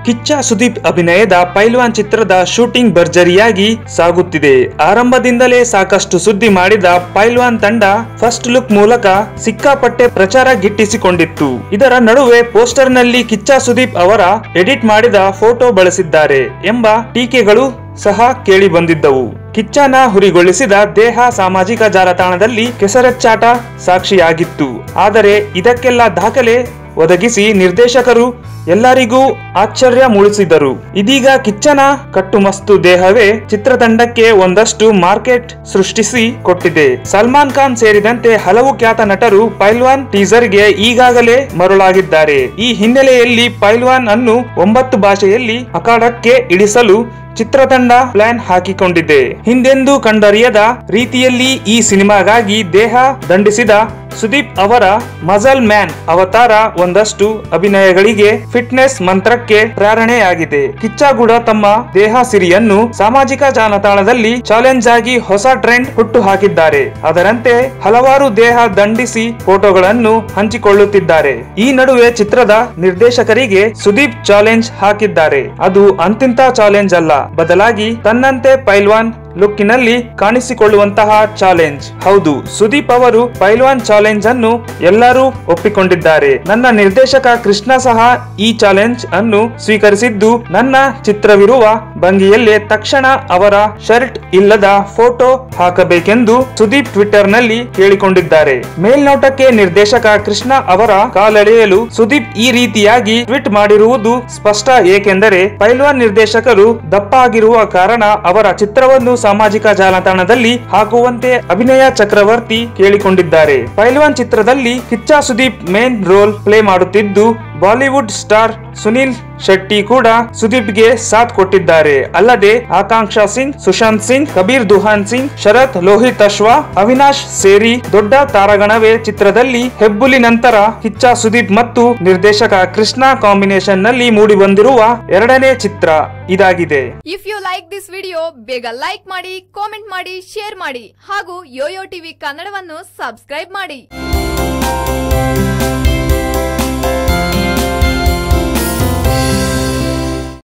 ಕಿಚ್ಚ ಸುದೀಪ್ ಅಭಿನಯದ ಪೈಲ್ವಾನ್ ಚಿತ್ರದ ಶೂಟಿಂಗ್ ಭರ್ಜರಿಯಾಗಿ ಸಾಗುತ್ತಿದೆ ಆರಂಭದಿಂದಲೇ ಸಾಕಷ್ಟು ಸುದ್ದಿ ಮಾಡಿದ ಪೈಲ್ವಾನ್ ತಂಡ ಫಸ್ಟ್ ಲುಕ್ ಮೂಲಕ ಸಿಕ್ಕಾಪಟ್ಟೆ ಪ್ರಚಾರ ಗಿಟ್ಟಿಸಿಕೊಂಡಿತ್ತು ಇದರ ನಡುವೆ ಪೋಸ್ಟರ್ನಲ್ಲಿ ಕಿಚ್ಚ ಸುದೀಪ್ ಅವರ ಎಡಿಟ್ ಮಾಡಿದ ಫೋಟೋ ಬಳಸಿದ್ದಾರೆ ಎಂಬ ಟೀಕೆಗಳು ಸಹ ಕೇಳಿ ಬಂದಿದ್ದವು ಕಿಚ್ಚನ ಹುರಿಗೊಳಿಸಿದ ದೇಹ ಸಾಮಾಜಿಕ ಜಾಲತಾಣದಲ್ಲಿ ಕೆಸರೆಚ್ಚಾಟ ಸಾಕ್ಷಿಯಾಗಿತ್ತು ಆದರೆ ಇದಕ್ಕೆಲ್ಲ ದಾಖಲೆ ಒದಗಿಸಿ ನಿರ್ದೇಶಕರು ಎಲ್ಲರಿಗೂ ಆಶ್ಚರ್ಯ ಮೂಡಿಸಿದರು ಇದೀಗ ಕಿಚ್ಚನ ಕಟ್ಟುಮಸ್ತು ದೇಹವೇ ಚಿತ್ರತಂಡಕ್ಕೆ ಒಂದಷ್ಟು ಮಾರ್ಕೆಟ್ ಸೃಷ್ಟಿಸಿ ಕೊಟ್ಟಿದೆ ಸಲ್ಮಾನ್ ಖಾನ್ ಸೇರಿದಂತೆ ಹಲವು ಖ್ಯಾತ ನಟರು ಪೈಲ್ವಾನ್ ಟೀಸರ್ಗೆ ಈಗಾಗಲೇ ಮರುಳಾಗಿದ್ದಾರೆ ಈ ಹಿನ್ನೆಲೆಯಲ್ಲಿ ಪೈಲ್ವಾನ್ ಅನ್ನು ಒಂಬತ್ತು ಭಾಷೆಯಲ್ಲಿ ಅಖಾಡಕ್ಕೆ ಇಳಿಸಲು ಚಿತ್ರತಂಡ ಪ್ಲಾನ್ ಹಾಕಿಕೊಂಡಿದೆ ಹಿಂದೆಂದೂ ಕಂಡರಿಯದ ರೀತಿಯಲ್ಲಿ ಈ ಸಿನಿಮಾಗಾಗಿ ದೇಹ ದಂಡಿಸಿದ ಸುದೀಪ್ ಅವರ ಮಜಲ್ ಮ್ಯಾನ್ ಅವತಾರ ಒಂದಷ್ಟು ಅಭಿನಯಗಳಿಗೆ ಫಿಟ್ನೆಸ್ ಮಂತ್ರಕ್ಕೆ ಪ್ರೇರಣೆಯಾಗಿದೆ ಕಿಚ್ಚಾಗೂಡ ತಮ್ಮ ದೇಹ ಸಿರಿಯನ್ನು ಸಾಮಾಜಿಕ ಜಾಲತಾಣದಲ್ಲಿ ಚಾಲೆಂಜ್ ಆಗಿ ಹೊಸ ಟ್ರೆಂಡ್ ಹುಟ್ಟು ಹಾಕಿದ್ದಾರೆ ಅದರಂತೆ ಹಲವಾರು ದೇಹ ದಂಡಿಸಿ ಫೋಟೋಗಳನ್ನು ಹಂಚಿಕೊಳ್ಳುತ್ತಿದ್ದಾರೆ ಈ ನಡುವೆ ಚಿತ್ರದ ನಿರ್ದೇಶಕರಿಗೆ ಸುದೀಪ್ ಚಾಲೆಂಜ್ ಹಾಕಿದ್ದಾರೆ ಅದು ಅಂತಿಂತ ಚಾಲೆಂಜ್ ಅಲ್ಲ ಬದಲಾಗಿ ತನ್ನಂತೆ ಪೈಲ್ವಾನ್ ಲುಕ್ಕಿನಲ್ಲಿ ಕಾಣಿಸಿಕೊಳ್ಳುವಂತಹ ಚಾಲೆಂಜ್ ಹೌದು ಸುದೀಪ್ ಅವರು ಪೈಲ್ವಾನ್ ಚಾಲೆಂಜ್ ಅನ್ನು ಎಲ್ಲರೂ ಒಪ್ಪಿಕೊಂಡಿದ್ದಾರೆ ನನ್ನ ನಿರ್ದೇಶಕ ಕೃಷ್ಣ ಸಹ ಈ ಚಾಲೆಂಜ್ ಅನ್ನು ಸ್ವೀಕರಿಸಿದ್ದು ನನ್ನ ಚಿತ್ರವಿರುವ ಭಂಗಿಯಲ್ಲೇ ತಕ್ಷಣ ಅವರ ಶರ್ಟ್ ಇಲ್ಲದ ಫೋಟೋ ಹಾಕಬೇಕೆಂದು ಸುದೀಪ್ ಟ್ವಿಟರ್ ನಲ್ಲಿ ಕೇಳಿಕೊಂಡಿದ್ದಾರೆ ಮೇಲ್ನೋಟಕ್ಕೆ ನಿರ್ದೇಶಕ ಕೃಷ್ಣ ಅವರ ಕಾಲೆಳೆಯಲು ಸುದೀಪ್ ಈ ರೀತಿಯಾಗಿ ಟ್ವೀಟ್ ಮಾಡಿರುವುದು ಸ್ಪಷ್ಟ ಏಕೆಂದರೆ ಪೈಲ್ವಾನ್ ನಿರ್ದೇಶಕರು ದಪ್ಪ ಆಗಿರುವ ಕಾರಣ ಅವರ ಚಿತ್ರವನ್ನು ಸಾಮಾಜಿಕ ಜಾಲತಾಣದಲ್ಲಿ ಹಾಕುವಂತೆ ಅಭಿನಯ ಚಕ್ರವರ್ತಿ ಕೇಳಿಕೊಂಡಿದ್ದಾರೆ ಪೈಲ್ವಾನ್ ಚಿತ್ರದಲ್ಲಿ Kichcha Sudeep main role play ಮಾಡುತ್ತಿದ್ದು ಬಾಲಿವುಡ್ ಸ್ಟಾರ್ ಸುನಿಲ್ ಶೆಟ್ಟಿ ಕೂಡ ಸುದೀಪ್ಗೆ ಸಾಥ್ ಕೊಟ್ಟಿದ್ದಾರೆ ಅಲ್ಲದೆ ಆಕಾಂಕ್ಷಾ ಸಿಂಗ್ ಸುಶಾಂತ್ ಸಿಂಗ್ ಕಬೀರ್ ದುಹಾನ್ ಸಿಂಗ್ ಶರತ್ ಲೋಹಿತ್ ಅಶ್ವಾ ಅವಿನಾಶ್ ಸೇರಿ ದೊಡ್ಡ ತಾರಗಣವೇ ಚಿತ್ರದಲ್ಲಿ ಹೆಬ್ಬುಲಿ ನಂತರ ಕಿಚ್ಚ ಸುದೀಪ್ ಮತ್ತು ನಿರ್ದೇಶಕ ಕೃಷ್ಣ ಕಾಂಬಿನೇಷನ್ ನಲ್ಲಿ ಮೂಡಿ ಬಂದಿರುವ ಎರಡನೇ ಚಿತ್ರ ಇದಾಗಿದೆ if you like this video ಬೇಗ ಲೈಕ್ ಮಾಡಿ ಕಾಮೆಂಟ್ ಮಾಡಿ ಶೇರ್ ಮಾಡಿ ಹಾಗೂ ಯೋಯೋ ಟಿವಿ ಕನ್ನಡವನ್ನು ಸಬ್ಸ್ಕ್ರೈಬ್ ಮಾಡಿ